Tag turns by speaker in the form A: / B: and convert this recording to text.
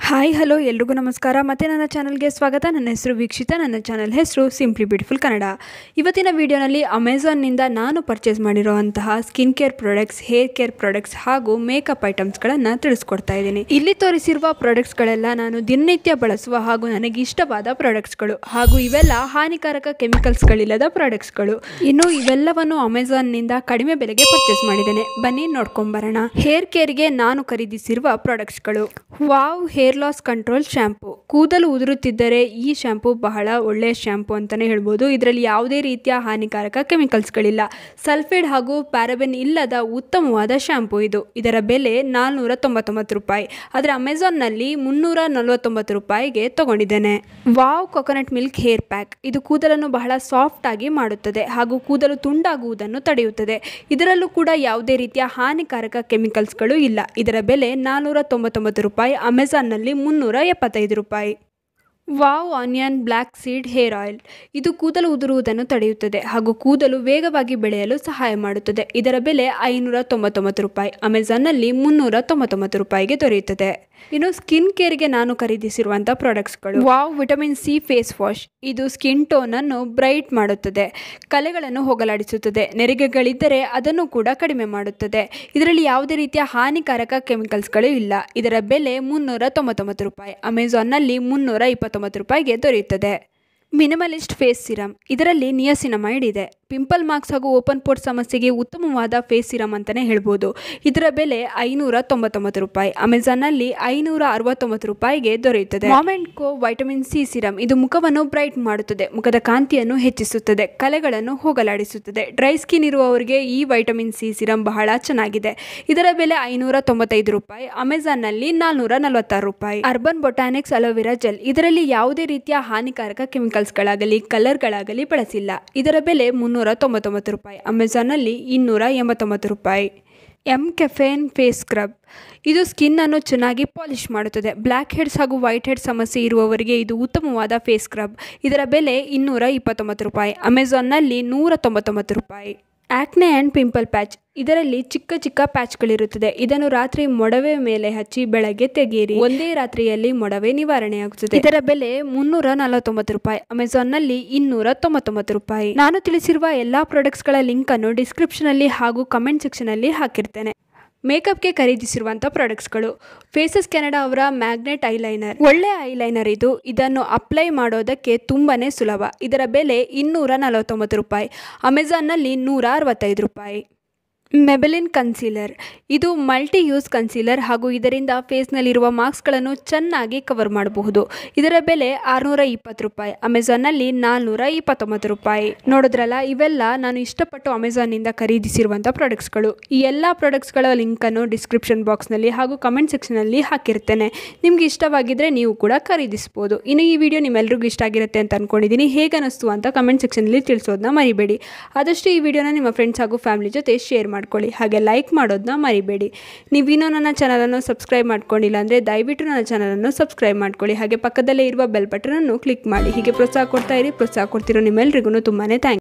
A: hi hello ಎಲ್ರಿಗೂ ನಮಸ್ಕಾರ ಮತ್ತು ನನ್ನ ಚಾನಲ್ಗೆ ಸ್ವಾಗತ ನನ್ನ ಹೆಸರು ವೀಕ್ಷಿತ ನನ್ನ ಚಾನಲ್ ಹೆಸರು ಸಿಂಪ್ಲಿ ಬ್ಯೂಟಿಫುಲ್ ಕನ್ನಡ ಇವತ್ತಿನ ವಿಡಿಯೋನಲ್ಲಿ ಅಮೆಝಾನ್ನಿಂದ ನಾನು ಪರ್ಚೇಸ್ ಮಾಡಿರುವಂತಹ skin care products hair care products ಹಾಗೂ ಮೇಕಪ್ ಐಟಮ್ಸ್ಗಳನ್ನು ತಿಳಿಸ್ಕೊಡ್ತಾ ಇದ್ದೀನಿ ಇಲ್ಲಿ ತೋರಿಸಿರುವ ಪ್ರಾಡಕ್ಟ್ಸ್ಗಳೆಲ್ಲ ನಾನು ದಿನನಿತ್ಯ ಬಳಸುವ ಹಾಗೂ ನನಗೆ ಇಷ್ಟವಾದ ಪ್ರಾಡಕ್ಟ್ಸ್ಗಳು ಹಾಗೂ ಇವೆಲ್ಲ ಹಾನಿಕಾರಕ ಕೆಮಿಕಲ್ಸ್ಗಳಿಲ್ಲದ ಪ್ರಾಡಕ್ಟ್ಸ್ಗಳು ಇನ್ನು ಇವೆಲ್ಲವನ್ನು ಅಮೆಝಾನ್ನಿಂದ ಕಡಿಮೆ ಬೆಲೆಗೆ ಪರ್ಚೇಸ್ ಮಾಡಿದ್ದೇನೆ ಬನ್ನಿ ನೋಡ್ಕೊಂಬರೋಣ ಹೇರ್ ಕೇರ್ಗೆ ನಾನು ಖರೀದಿಸಿರುವ ಪ್ರಾಡಕ್ಟ್ಸ್ಗಳು wow hair loss control shampoo ಕೂದಲು ಉದುರುತ್ತಿದ್ದರೆ ಈ ಶ್ಯಾಂಪು ಬಹಳ ಒಳ್ಳೆಯ ಶ್ಯಾಂಪು ಅಂತಲೇ ಹೇಳ್ಬೋದು ಇದರಲ್ಲಿ ಯಾವುದೇ ರೀತಿಯ ಹಾನಿಕಾರಕ ಕೆಮಿಕಲ್ಸ್ಗಳಿಲ್ಲ ಸಲ್ಫೇಡ್ ಹಾಗೂ ಪ್ಯಾರಬೆನ್ ಇಲ್ಲದ ಉತ್ತಮವಾದ ಶ್ಯಾಂಪು ಇದು ಇದರ ಬೆಲೆ ನಾಲ್ನೂರ ತೊಂಬತ್ತೊಂಬತ್ತು ರೂಪಾಯಿ ಆದರೆ ಅಮೆಝಾನ್ನಲ್ಲಿ ಮುನ್ನೂರ ನಲವತ್ತೊಂಬತ್ತು ರೂಪಾಯಿಗೆ ತಗೊಂಡಿದ್ದೇನೆ wow coconut milk hair pack ಇದು ಕೂದಲನ್ನು ಬಹಳ ಸಾಫ್ಟ್ ಆಗಿ ಮಾಡುತ್ತದೆ ಹಾಗೂ ಕೂದಲು ತುಂಡಾಗುವುದನ್ನು ತಡೆಯುತ್ತದೆ ಇದರಲ್ಲೂ ಕೂಡ ಯಾವುದೇ ರೀತಿಯ ಹಾನಿಕಾರಕ ಕೆಮಿಕಲ್ಸ್ಗಳು ಇಲ್ಲ ಇದರ ಬೆಲೆ ನಾನ್ನೂರ ತೊಂಬತ್ತೊಂಬತ್ತು ರೂಪಾಯಿ ಅಮೆಝಾನ್ನಲ್ಲಿ ಮುನ್ನೂರ ಎಪ್ಪತ್ತೈದು ರೂಪಾಯಿ wow onion black seed hair oil ಇದು ಕೂದಲು ಉದುರುವುದನ್ನು ತಡೆಯುತ್ತದೆ ಹಾಗೂ ಕೂದಲು ವೇಗವಾಗಿ ಬೆಳೆಯಲು ಸಹಾಯ ಮಾಡುತ್ತದೆ ಇದರ ಬೆಲೆ ಐನೂರ ತೊಂಬತ್ತೊಂಬತ್ತು ರೂಪಾಯಿ ಅಮೆಝಾನ್ನಲ್ಲಿ ಮುನ್ನೂರ ತೊಂಬತ್ತೊಂಬತ್ತು ರೂಪಾಯಿಗೆ ದೊರೆಯುತ್ತದೆ ಇನ್ನು ಸ್ಕಿನ್ ಕೇರ್ಗೆ ನಾನು ಖರೀದಿಸಿರುವಂಥ ಪ್ರಾಡಕ್ಟ್ಸ್ಗಳು wow vitamin C face wash ಇದು ಸ್ಕಿನ್ ಟೋನನ್ನು ಬ್ರೈಟ್ ಮಾಡುತ್ತದೆ ಕಲೆಗಳನ್ನು ಹೋಗಲಾಡಿಸುತ್ತದೆ ನೆರಿಗೆಗಳಿದ್ದರೆ ಅದನ್ನು ಕೂಡ ಕಡಿಮೆ ಮಾಡುತ್ತದೆ ಇದರಲ್ಲಿ ಯಾವುದೇ ರೀತಿಯ ಹಾನಿಕಾರಕ ಕೆಮಿಕಲ್ಸ್ಗಳು ಇಲ್ಲ ಇದರ ಬೆಲೆ ಮುನ್ನೂರ ತೊಂಬತ್ತೊಂಬತ್ತು ರೂಪಾಯಿ ಅಮೆಝಾನ್ನಲ್ಲಿ ಮುನ್ನೂರ ಇಪ್ಪತ್ತೊಂಬತ್ತು ರೂಪಾಯಿಗೆ ದೊರೆಯುತ್ತದೆ ಮಿನಿಮಲಿಸ್ಟ್ ಫೇಸ್ ಸಿರಮ್ ಇದರಲ್ಲಿ ನಿಯಸಿನಮೈಡ್ ಇದೆ ಪಿಂಪಲ್ ಮಾರ್ಕ್ಸ್ ಹಾಗೂ ಓಪನ್ ಪೋರ್ಟ್ ಸಮಸ್ಯೆಗೆ ಉತ್ತಮವಾದ ಫೇಸ್ ಸಿರಮ್ ಅಂತಲೇ ಹೇಳ್ಬೋದು ಇದರ ಬೆಲೆ ಐನೂರ ತೊಂಬತ್ತೊಂಬತ್ತು ರೂಪಾಯಿ ಅಮೆಝಾನ್ನಲ್ಲಿ ಐನೂರ ಅರವತ್ತೊಂಬತ್ತು ರೂಪಾಯಿಗೆ ದೊರೆಯುತ್ತದೆ ಮಾಮೆಂಟ್ ಕೋ ವೈಟಮಿನ್ ಸಿ ಸಿರಮ್ ಇದು ಮುಖವನ್ನು ಬ್ರೈಟ್ ಮಾಡುತ್ತದೆ ಮುಖದ ಕಾಂತಿಯನ್ನು ಹೆಚ್ಚಿಸುತ್ತದೆ ಕಲೆಗಳನ್ನು ಹೋಗಲಾಡಿಸುತ್ತದೆ ಡ್ರೈ ಸ್ಕಿನ್ ಇರುವವರಿಗೆ ಈ ವೈಟಮಿನ್ ಸಿ ಸಿರಮ್ ಬಹಳ ಚೆನ್ನಾಗಿದೆ ಇದರ ಬೆಲೆ ಐನೂರ ತೊಂಬತ್ತೈದು ರೂಪಾಯಿ ಅಮೆಝಾನ್ನಲ್ಲಿ ನಾಲ್ನೂರ ನಲವತ್ತಾರು ರೂಪಾಯಿ ಅರ್ಬನ್ ಬೊಟಾನಿಕ್ಸ್ ಅಲೋವೆರಾ ಜೆಲ್ ಇದರಲ್ಲಿ ಯಾವುದೇ ರೀತಿಯ ಹಾನಿಕಾರಕ ಕೆಮಿಕಲ್ಸ್ಗಳಾಗಲಿ ಕಲರ್ಗಳಾಗಲಿ ಬಳಸಿಲ್ಲ ಇದರ ಬೆಲೆ ಮುನ್ನೂರ ತೊಂಬತ್ತೊಂಬತ್ತು ರೂಪಾಯಿ ಅಮೆಝಾನ್ನಲ್ಲಿ ಇನ್ನೂರ ಎಂಬತ್ತೊಂಬತ್ತು ರೂಪಾಯಿ ಎಮ್ ಕೆಫೇನ್ ಫೇಸ್ ಸ್ಕ್ರಬ್ ಇದು ಸ್ಕಿನ್ನನ್ನು ಚೆನ್ನಾಗಿ ಪಾಲಿಷ್ ಮಾಡುತ್ತದೆ ಬ್ಲ್ಯಾಕ್ ಹೆಡ್ಸ್ ಹಾಗೂ ವೈಟ್ ಹೆಡ್ ಸಮಸ್ಯೆ ಇರುವವರಿಗೆ ಇದು ಉತ್ತಮವಾದ ಫೇಸ್ ಸ್ಕ್ರಬ್ ಇದರ ಬೆಲೆ ಇನ್ನೂರ ಇಪ್ಪತ್ತೊಂಬತ್ತು ರೂಪಾಯಿ ಅಮೆಝಾನ್ನಲ್ಲಿ ನೂರ ತೊಂಬತ್ತೊಂಬತ್ತು ರೂಪಾಯಿ ಆ್ಯಕ್ನೆ ಆ್ಯಂಡ್ ಪಿಂಪಲ್ ಪ್ಯಾಚ್ ಇದರಲ್ಲಿ ಚಿಕ್ಕ ಚಿಕ್ಕ ಪ್ಯಾಚ್ಗಳಿರುತ್ತದೆ ಇದನ್ನು ರಾತ್ರಿ ಮೊಡವೆ ಮೇಲೆ ಹಚ್ಚಿ ಬೆಳಗ್ಗೆ ತೆಗೆಯಿರಿ ಒಂದೇ ರಾತ್ರಿಯಲ್ಲಿ ಮೊಡವೆ ನಿವಾರಣೆಯಾಗುತ್ತದೆ ಇದರ ಬೆಲೆ ಮುನ್ನೂರ ನಲವತ್ತೊಂಬತ್ತು ರೂಪಾಯಿ ಅಮೆಝಾನ್ನಲ್ಲಿ ಇನ್ನೂರ ತೊಂಬತ್ತೊಂಬತ್ತು ರೂಪಾಯಿ ನಾನು ತಿಳಿಸಿರುವ ಎಲ್ಲಾ ಪ್ರಾಡಕ್ಟ್ಸ್ಗಳ ಲಿಂಕ್ ಅನ್ನು ಡಿಸ್ಕ್ರಿಪ್ಷನ್ ಅಲ್ಲಿ ಹಾಗೂ ಕಮೆಂಟ್ ಸೆಕ್ಷನ್ ಅಲ್ಲಿ ಹಾಕಿರ್ತೇನೆ ಮೇಕಪ್ಗೆ ಖರೀದಿಸಿರುವಂಥ ಪ್ರಾಡಕ್ಟ್ಸ್ಗಳು ಫೇಸಸ್ ಕೆನಡಾ ಅವರ ಮ್ಯಾಗ್ನೆಟ್ ಐಲೈನರ್ ಒಳ್ಳೆ ಐಲೈನರ್ ಇದು ಇದನ್ನು ಅಪ್ಲೈ ಮಾಡೋದಕ್ಕೆ ತುಂಬಾ ಸುಲಭ ಇದರ ಬೆಲೆ ಇನ್ನೂರ ನಲವತ್ತೊಂಬತ್ತು ರೂಪಾಯಿ ಅಮೆಝಾನ್ನಲ್ಲಿ ನೂರ ಅರವತ್ತೈದು ರೂಪಾಯಿ ಮೆಬೆಲಿನ್ ಕನ್ಸೀಲರ್ ಇದು ಮಲ್ಟಿ ಯೂಸ್ ಕನ್ಸೀಲರ್ ಹಾಗೂ ಇದರಿಂದ ಫೇಸ್ನಲ್ಲಿರುವ ಮಾರ್ಕ್ಸ್ಗಳನ್ನು ಚೆನ್ನಾಗಿ ಕವರ್ ಮಾಡಬಹುದು ಇದರ ಬೆಲೆ ಆರುನೂರ ಇಪ್ಪತ್ತು ರೂಪಾಯಿ ಅಮೆಝಾನ್ನಲ್ಲಿ ನಾಲ್ನೂರ ಇಪ್ಪತ್ತೊಂಬತ್ತು ರೂಪಾಯಿ ನೋಡಿದ್ರಲ್ಲ ಇವೆಲ್ಲ ನಾನು ಇಷ್ಟಪಟ್ಟು ಅಮೆಝಾನ್ನಿಂದ ಖರೀದಿಸಿರುವಂಥ ಪ್ರಾಡಕ್ಟ್ಸ್ಗಳು ಈ ಎಲ್ಲ ಪ್ರಾಡಕ್ಟ್ಸ್ಗಳ ಲಿಂಕನ್ನು ಡಿಸ್ಕ್ರಿಪ್ಷನ್ ಬಾಕ್ಸ್ನಲ್ಲಿ ಹಾಗೂ ಕಮೆಂಟ್ ಸೆಕ್ಷನಲ್ಲಿ ಹಾಕಿರ್ತೇನೆ ನಿಮ್ಗೆ ಇಷ್ಟವಾಗಿದ್ದರೆ ನೀವು ಕೂಡ ಖರೀದಿಸ್ಬೋದು ಇನ್ನು ಈ ವಿಡಿಯೋ ನಿಮ್ಮೆಲ್ರಿಗೂ ಇಷ್ಟ ಆಗಿರುತ್ತೆ ಅಂತ ಅಂದ್ಕೊಂಡಿದ್ದೀನಿ ಹೇಗೆ ಅನ್ನಿಸ್ತು ಅಂತ ಕಮೆಂಟ್ ಸೆಕ್ಷನಲ್ಲಿ ತಿಳಿಸೋದನ್ನ ಮರಿಬೇಡಿ ಆದಷ್ಟು ಈ ವಿಡಿಯೋನ ನಿಮ್ಮ ಫ್ರೆಂಡ್ಸ್ ಹಾಗೂ ಫ್ಯಾಮಿಲಿ ಜೊತೆ ಶೇರ್ ಮಾಡ್ಕೊಳ್ಳಿ ಹಾಗೆ ಲೈಕ್ ಮಾಡೋದನ್ನ ಮರಿಬೇಡಿ ನೀವಿನ್ನೂ ನನ್ನ ಚಾನಲನ್ನು ಸಬ್ಸ್ಕ್ರೈಬ್ ಮಾಡ್ಕೊಂಡಿಲ್ಲ ಅಂದರೆ ದಯವಿಟ್ಟು ನನ್ನ ಚಾನಲನ್ನು ಸಬ್ಸ್ಕ್ರೈಬ್ ಮಾಡ್ಕೊಳ್ಳಿ ಹಾಗೆ ಪಕ್ಕದಲ್ಲೇ ಇರುವ ಬೆಲ್ ಬಟನನ್ನು ಕ್ಲಿಕ್ ಮಾಡಿ ಹೀಗೆ ಪ್ರೋತ್ಸಾಹ ಕೊಡ್ತಾ ಇರಿ ಪ್ರೋತ್ಸಾಹ ಕೊಡ್ತಿರೋ ನಿಮ್ಮೆಲ್ರಿಗೂ ತುಂಬಾ ಥ್ಯಾಂಕ್ಸ್